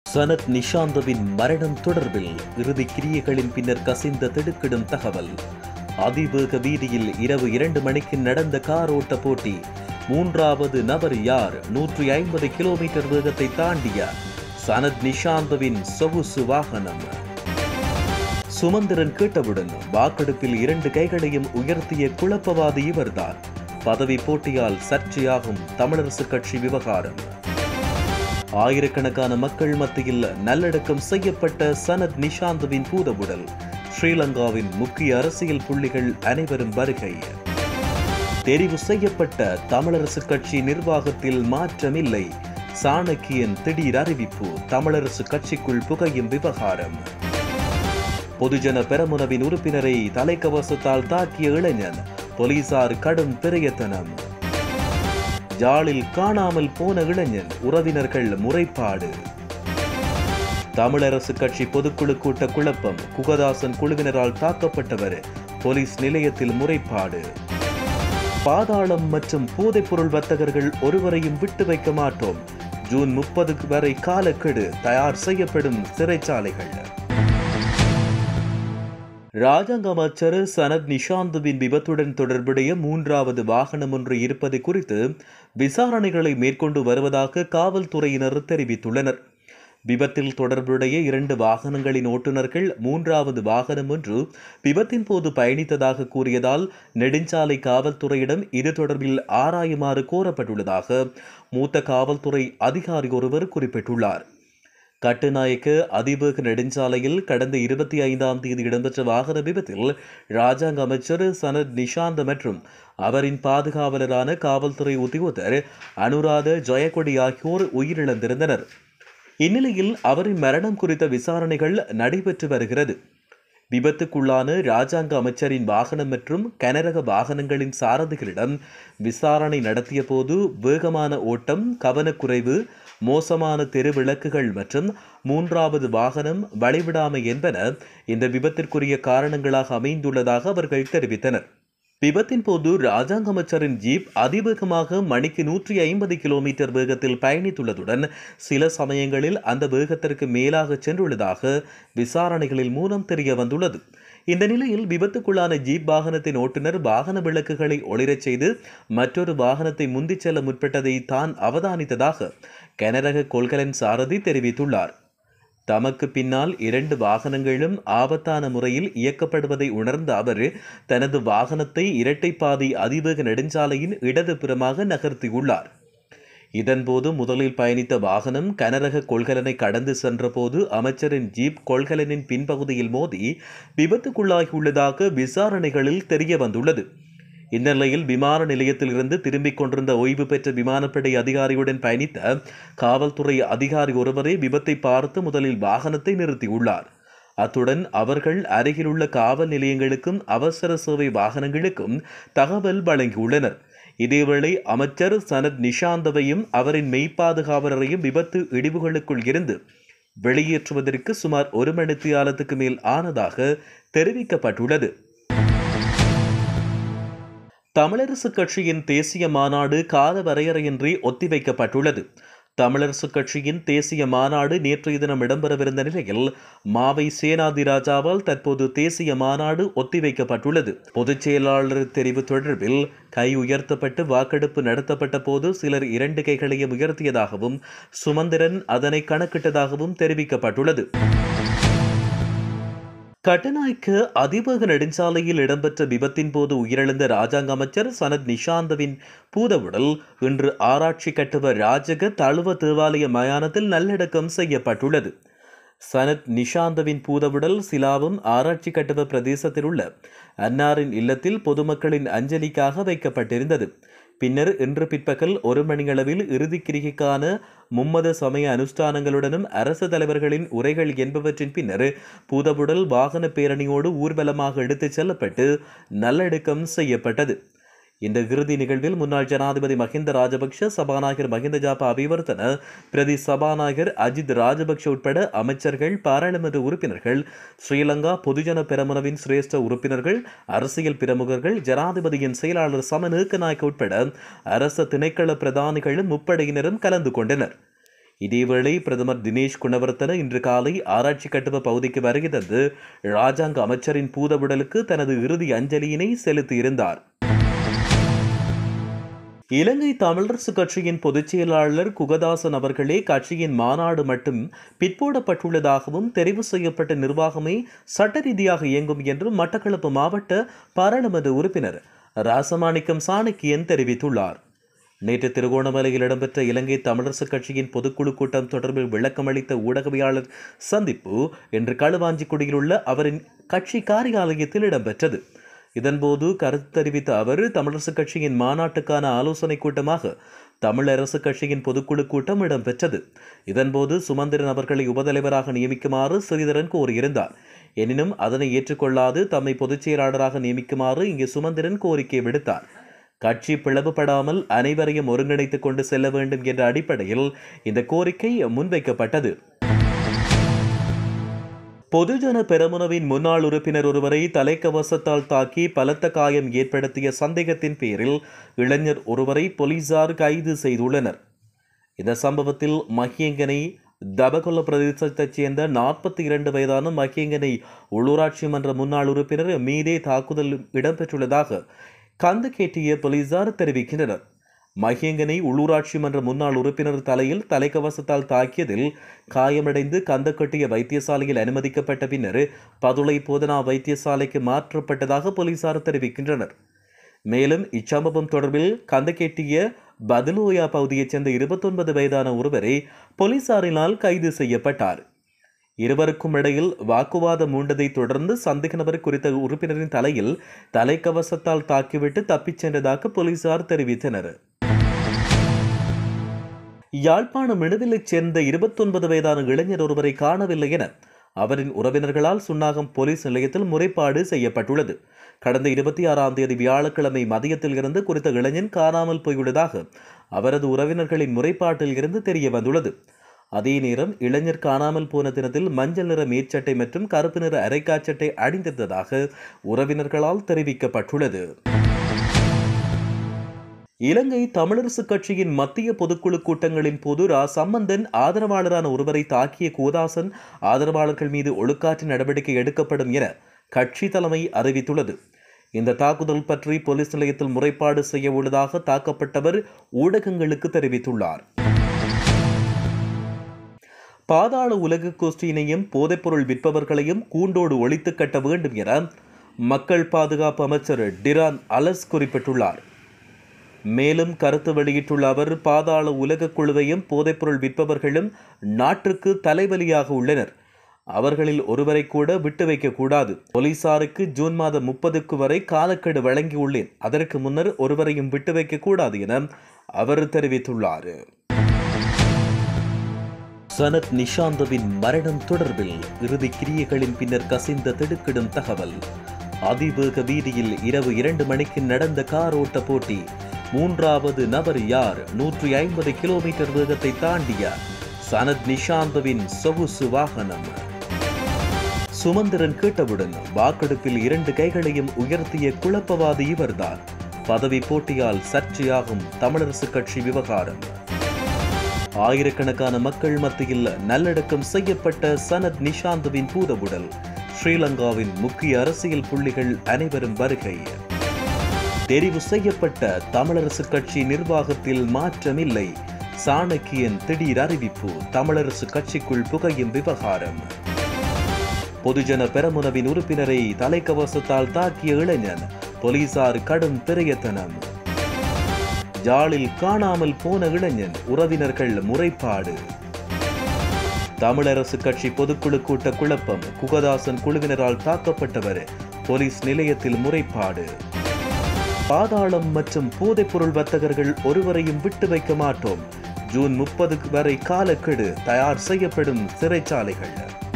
சனத் நிஷாந்தவின் மரணம் தொடர்பில் இறுதி கிரியைகளின் பின்னர் கசிந்த திடுக்கிடும் தகவல் அதிவேக வீதியில் இரவு இரண்டு மணிக்கு நடந்த கார் ஓட்ட போட்டி மூன்றாவது நபர் யார் நூற்றி ஐம்பது கிலோமீட்டர் வேகத்தை தாண்டிய சனத் நிஷாந்தவின் சொகுசு வாகனம் சுமந்திரன் கேட்டவுடன் வாக்கெடுப்பில் இரண்டு கைகளையும் உயர்த்திய குழப்பவாதி இவர்தான் பதவி போட்டியால் சர்ச்சையாகும் தமிழரசு கட்சி விவகாரம் ஆயிரக்கணக்கான மக்கள் மத்தியில் நல்லடக்கம் செய்யப்பட்ட சனத் நிஷாந்துவின் பூதவுடல் ஸ்ரீலங்காவின் முக்கிய அரசியல் புள்ளிகள் அனைவரும் வருகை தெரிவு செய்யப்பட்ட தமிழரசு கட்சி நிர்வாகத்தில் மாற்றமில்லை சாணக்கியன் திடீர் அறிவிப்பு தமிழரசு கட்சிக்குள் புகையும் விவகாரம் பொதுஜன பெரமுனவின் உறுப்பினரை தலைக்கவசத்தால் தாக்கிய இளைஞன் போலீசார் கடும் பிரயத்தனம் ஜாலில் காணாமல் போன இளைஞன் உறவினர்கள் முறைப்பாடு தமிழரசு கட்சி பொதுக்குழு கூட்ட குழப்பம் குகதாசன் குழுவினரால் தாக்கப்பட்டவர் போலீஸ் நிலையத்தில் முறைப்பாடு பாதாளம் மற்றும் போதைப்பொருள் வர்த்தகர்கள் ஒருவரையும் விட்டு வைக்க மாட்டோம் ஜூன் முப்பது வரை காலக்கெடு தயார் செய்யப்படும் சிறைச்சாலைகள் ராஜாங்க அமைச்சர் சனத் நிஷாந்துவின் விபத்துடன் தொடர்புடைய மூன்றாவது வாகனம் ஒன்று இருப்பது குறித்து விசாரணைகளை மேற்கொண்டு வருவதாக காவல்துறையினர் தெரிவித்துள்ளனர் விபத்தில் தொடர்புடைய இரண்டு வாகனங்களின் ஓட்டுநர்கள் மூன்றாவது வாகனம் ஒன்று விபத்தின் போது பயணித்ததாக கூறியதால் நெடுஞ்சாலை காவல்துறையிடம் இது தொடர்பில் ஆராயுமாறு கோரப்பட்டுள்ளதாக மூத்த காவல்துறை அதிகாரி ஒருவர் குறிப்பிட்டுள்ளார் கட்டுநாயக்க அதிவேக நெடுஞ்சாலையில் கடந்த இருபத்தி ஐந்தாம் தேதி இடம்பெற்ற வாகன விபத்தில் ராஜாங்க அமைச்சர் சனத் நிஷாந்த் மற்றும் அவரின் பாதுகாவலரான காவல்துறை உத்தியோகத்தர் அனுராத ஜெயக்கொடி ஆகியோர் உயிரிழந்திருந்தனர் இந்நிலையில் அவரின் மரணம் குறித்த விசாரணைகள் நடைபெற்று வருகிறது விபத்துக்குள்ளான ராஜாங்க அமைச்சரின் வாகனம் மற்றும் கனரக வாகனங்களின் சாரதிகளிடம் விசாரணை நடத்திய போது வேகமான ஓட்டம் கவனக்குறைவு மோசமான தெரு விளக்குகள் மற்றும் மூன்றாவது வாகனம் வழிவிடாமை என்பன இந்த விபத்திற்குரிய காரணங்களாக அமைந்துள்ளதாக அவர்கள் தெரிவித்தனர் விபத்தின் போது ராஜாங்க அமைச்சரின் ஜீப் அதிவேகமாக மணிக்கு நூற்றி ஐம்பது கிலோமீட்டர் வேகத்தில் பயணித்துள்ளதுடன் சில சமயங்களில் அந்த வேகத்திற்கு மேலாக சென்றுள்ளதாக விசாரணைகளில் மூலம் தெரிய வந்துள்ளது இந்த நிலையில் விபத்துக்குள்ளான ஜீப் வாகனத்தின் ஓட்டுநர் வாகன விளக்குகளை ஒளிரச் செய்து மற்றொரு வாகனத்தை முந்திச் செல்ல முற்பட்டதை தான் அவதானித்ததாக கனரக கொள்கலன் சாரதி தெரிவித்துள்ளார் தமக்கு பின்னால் இரண்டு வாகனங்களும் ஆபத்தான முறையில் இயக்கப்படுவதை உணர்ந்த அவர் தனது வாகனத்தை இரட்டை பாதை அதிவேக நெடுஞ்சாலையின் இடதுபுறமாக நகர்த்தியுள்ளார் இதன்போது முதலில் பயணித்த வாகனம் கனரக கொள்கலனை கடந்து சென்றபோது அமைச்சரின் ஜீப் கொள்கலனின் பின்பகுதியில் மோதி விபத்துக்குள்ளாகியுள்ளதாக விசாரணைகளில் தெரிய வந்துள்ளது இந்த நிலையில் விமான நிலையத்திலிருந்து திரும்பிக் கொண்டிருந்த ஓய்வு பெற்ற விமானப்படை அதிகாரியுடன் பயணித்த காவல்துறை அதிகாரி ஒருவரே விபத்தை பார்த்து முதலில் வாகனத்தை நிறுத்தியுள்ளார் அத்துடன் அவர்கள் அருகிலுள்ள காவல் நிலையங்களுக்கும் அவசர சேவை வாகனங்களுக்கும் தகவல் வழங்கியுள்ளனர் இதேவேளை அமைச்சர் சனத் நிஷாந்தவையும் அவரின் மெய்ப்பாதுகாவலரையும் விபத்து இடிவுகளுக்குள் இருந்து வெளியேற்றுவதற்கு சுமார் ஒரு மணித்தியாலத்துக்கு மேல் ஆனதாக தெரிவிக்கப்பட்டுள்ளது தமிழரசு கட்சியின் தேசிய மாநாடு கால வரையறையின்றி ஒத்திவைக்கப்பட்டுள்ளது தமிழரசு கட்சியின் தேசிய மாநாடு நேற்றைய தினம் இடம்பெறவிருந்த நிலையில் மாவை சேனாதிராஜாவால் தற்போது தேசிய மாநாடு ஒத்திவைக்கப்பட்டுள்ளது பொதுச் செயலாளர் தெரிவு தொடர்பில் கை உயர்த்தப்பட்டு வாக்கெடுப்பு நடத்தப்பட்ட போது சிலர் இரண்டு கைகளையும் உயர்த்தியதாகவும் சுமந்திரன் அதனை கணக்கிட்டதாகவும் தெரிவிக்கப்பட்டுள்ளது கட்டநாய்க்கு அதிவேக நெடுஞ்சாலையில் இடம்பெற்ற விபத்தின் போது உயிரிழந்த ராஜாங்க அமைச்சர் சனத் நிஷாந்தவின் பூதவுடல் இன்று ஆராய்ச்சி கட்டுவ ராஜக தழுவ தேவாலய மயானத்தில் நல்லடக்கம் செய்யப்பட்டுள்ளது சனத் நிஷாந்தவின் பூதவுடல் சிலாவும் ஆராய்ச்சி கட்டுவ பிரதேசத்தில் உள்ள அன்னாரின் இல்லத்தில் பொதுமக்களின் அஞ்சலிக்காக வைக்கப்பட்டிருந்தது பின்னர் இன்று பிற்பகல் ஒரு மணியளவில் இறுதிக் கிரிகைக்கான மும்மத சமய அனுஷ்டானங்களுடனும் அரசு தலைவர்களின் உரைகள் என்பவற்றின் பின்னர் பூதவுடல் வாகன பேரணியோடு ஊர்வலமாக எடுத்துச் செல்லப்பட்டு நல்லடக்கம் செய்யப்பட்டது இந்த இறுதி நிகழ்வில் முன்னாள் ஜனாதிபதி மஹிந்த ராஜபக்ஷ சபாநாயகர் மஹிந்த ஜாபா அபிவர்த்தன பிரதி சபாநாயகர் அஜித் ராஜபக்ஷ உட்பட அமைச்சர்கள் பாராளுமன்ற உறுப்பினர்கள் ஸ்ரீலங்கா பொதுஜன பெரமுனவின் சிரேஷ்ட உறுப்பினர்கள் அரசியல் பிரமுகர்கள் ஜனாதிபதியின் செயலாளர் சமநேக்க நாயக்க உட்பட அரச திணைக்கள பிரதானிகளும் முப்படையினரும் கலந்து கொண்டனர் இதேவேளை பிரதமர் தினேஷ் குணவர்த்தன இன்று காலை ஆராய்ச்சி கட்டுவ பகுதிக்கு வருகை தந்து ராஜாங்க அமைச்சரின் பூதவுடலுக்கு தனது இறுதி அஞ்சலியினை செலுத்தியிருந்தார் இலங்கை தமிழரசு கட்சியின் பொதுச் செயலாளர் குகதாசன் அவர்களே கட்சியின் மாநாடு மட்டும் பிற்போடப்பட்டுள்ளதாகவும் தெரிவு செய்யப்பட்ட நிர்வாகமே சட்ட ரீதியாக இயங்கும் என்றும் மட்டக்களப்பு மாவட்ட பாராளுமன்ற உறுப்பினர் ராசமாணிக்கம் சாணக்கியன் தெரிவித்துள்ளார் நேற்று திருகோணமலையில் இடம்பெற்ற இலங்கை தமிழரசு கட்சியின் பொதுக்குழு கூட்டம் தொடர்பில் விளக்கமளித்த ஊடகவியாளர் சந்திப்பு இன்று களுவாஞ்சிக்குடியில் உள்ள அவரின் கட்சி காரியாலயத்தில் இடம்பெற்றது இதன்போது கருத்து தெரிவித்த அவர் தமிழரசு கட்சியின் மாநாட்டுக்கான ஆலோசனை கூட்டமாக தமிழரசு கட்சியின் பொதுக்குழு கூட்டம் இடம்பெற்றது இதன்போது சுமந்திரன் அவர்களை உபதலைவராக நியமிக்குமாறு ஸ்ரீதரன் கோரியிருந்தார் எனினும் அதனை ஏற்றுக்கொள்ளாது தம்மை பொதுச் செயலாளராக நியமிக்குமாறு இங்கு சுமந்திரன் கோரிக்கை விடுத்தார் கட்சி பிளவுபடாமல் அனைவரையும் ஒருங்கிணைத்துக் கொண்டு செல்ல வேண்டும் என்ற அடிப்படையில் இந்த கோரிக்கை முன்வைக்கப்பட்டது பொதுஜன பெரமுனவின் முன்னாள் உறுப்பினர் ஒருவரை தலைக்கவசத்தால் தாக்கி பலத்த காயம் ஏற்படுத்திய சந்தேகத்தின் பேரில் இளைஞர் ஒருவரை போலீசார் கைது செய்துள்ளனர் இந்த சம்பவத்தில் மஹியங்கனை தபகொல்ல பிரதேசத்தைச் சேர்ந்த நாற்பத்தி இரண்டு வயதான மஹியங்கனை உள்ளூராட்சி மன்ற முன்னாள் உறுப்பினர் மீதே தாக்குதல் இடம்பெற்றுள்ளதாக கந்தகேட்டிய போலீசார் தெரிவிக்கின்றனர் மஹியங்கனை உள்ளூராட்சி மன்ற முன்னாள் உறுப்பினர் தலையில் தலைக்கவசத்தால் தாக்கியதில் காயமடைந்து கந்தக்கட்டிய வைத்தியசாலையில் அனுமதிக்கப்பட்ட பின்னர் பதுளை போதனா வைத்தியசாலைக்கு மாற்றப்பட்டதாக போலீசார் தெரிவிக்கின்றனர் மேலும் இச்சம்பவம் தொடர்பில் கந்தக்கேட்டிய பதுலோயா பகுதியைச் சேர்ந்த இருபத்தொன்பது வயதான ஒருவரை போலீசாரினால் கைது செய்யப்பட்டார் இருவருக்கும் இடையில் வாக்குவாதம் மூண்டதை தொடர்ந்து சந்தேக நபர் குறித்த உறுப்பினரின் தலையில் தலைக்கவசத்தால் தாக்கிவிட்டு தப்பிச் சென்றதாக போலீசார் தெரிவித்தனர் யாழ்ப்பாணம் இணுவிலைச் சேர்ந்த இருபத்தொன்பது வயதான இளைஞர் ஒருவரை காணவில்லை என அவரின் உறவினர்களால் சுன்னாகம் போலீஸ் நிலையத்தில் முறைப்பாடு செய்யப்பட்டுள்ளது கடந்த இருபத்தி ஆறாம் தேதி வியாழக்கிழமை மதியத்தில் இருந்து குறித்த இளைஞன் காணாமல் போயுள்ளதாக அவரது உறவினர்களின் முறைப்பாட்டில் இருந்து தெரிய வந்துள்ளது அதே நேரம் இளைஞர் காணாமல் போன தினத்தில் மஞ்சள் நிற மேற்சட்டை மற்றும் கருப்பு நிற அரைக்காச்சட்டை அணிந்திருந்ததாக உறவினர்களால் தெரிவிக்கப்பட்டுள்ளது இலங்கை தமிழரசு கட்சியின் மத்திய பொதுக்குழு கூட்டங்களின் போது ரா சம்பந்தன் ஆதரவாளரான ஒருவரை தாக்கிய கோதாசன் ஆதரவாளர்கள் மீது ஒழுக்காற்று நடவடிக்கை எடுக்கப்படும் என கட்சி தலைமை அறிவித்துள்ளது இந்த தாக்குதல் பற்றி போலீஸ் நிலையத்தில் முறைப்பாடு செய்ய உள்ளதாக தாக்கப்பட்டவர் ஊடகங்களுக்கு தெரிவித்துள்ளார் பாதாள உலக கோஷ்டியினையும் போதைப்பொருள் விற்பவர்களையும் கூண்டோடு ஒழித்து கட்ட வேண்டும் என மக்கள் பாதுகாப்பு அமைச்சர் டிரான் அலஸ் குறிப்பிட்டுள்ளார் மேலும் கருத்து வெளியிட்டுள்ள அவர் பாதாள உலக குழுவையும் போதைப்பொருள் விற்பவர்களும் நாட்டிற்கு தலைவலியாக உள்ளனர் அவர்களில் ஒருவரை கூட விட்டு வைக்கக்கூடாது போலீசாருக்கு ஜூன் மாதம் முப்பதுக்கு வரை காலக்கெடு வழங்கியுள்ளேன் அதற்கு முன்னர் ஒருவரையும் விட்டு வைக்கக்கூடாது என அவர் தெரிவித்துள்ளார் சனத் நிஷாந்தவின் மரணம் தொடர்பில் இறுதி கிரியைகளின் பின்னர் கசிந்த திடுக்கிடும் தகவல் அதிவேக வீதியில் இரவு இரண்டு மணிக்கு நடந்த கார் ஓட்ட போட்டி மூன்றாவது நபர் யார் நூற்றி ஐம்பது கிலோமீட்டர் வேகத்தை தாண்டிய சனத் நிஷாந்தவின் சொகுசு வாகனம் சுமந்திரன் கேட்டவுடன் வாக்கெடுப்பில் இரண்டு கைகளையும் உயர்த்திய குழப்பவாதி இவர்தான் பதவி போட்டியால் சர்ச்சையாகும் தமிழரசு கட்சி விவகாரம் ஆயிரக்கணக்கான மக்கள் மத்தியில் நல்லடக்கம் செய்யப்பட்ட சனத் நிஷாந்துவின் பூதவுடல் ஸ்ரீலங்காவின் முக்கிய அரசியல் புள்ளிகள் அனைவரும் வருகை தெரிவு செய்யப்பட்ட தமிழரசு கட்சி நிர்வாகத்தில் மாற்றமில்லை சாணக்கியன் திடீர் அறிவிப்பு தமிழரசு கட்சிக்குள் புகையும் விவகாரம் பொதுஜன பெரமுனவின் உறுப்பினரை தலைக்கவசத்தால் தாக்கிய இளைஞன் போலீசார் கடும் பிரயத்தனம் ஜாலில் காணாமல் போன இளைஞன் உறவினர்கள் முறைப்பாடு தமிழரசு கட்சி பொதுக்குழு கூட்ட குழப்பம் குகதாசன் குழுவினரால் தாக்கப்பட்டவர் போலீஸ் நிலையத்தில் முறைப்பாடு பாதாளம் மற்றும் போதைப்பொருள் வர்த்தகர்கள் ஒருவரையும் விட்டு வைக்க மாட்டோம் ஜூன் முப்பது வரை காலக்கெடு தயார் செய்யப்படும் சிறைச்சாலைகள்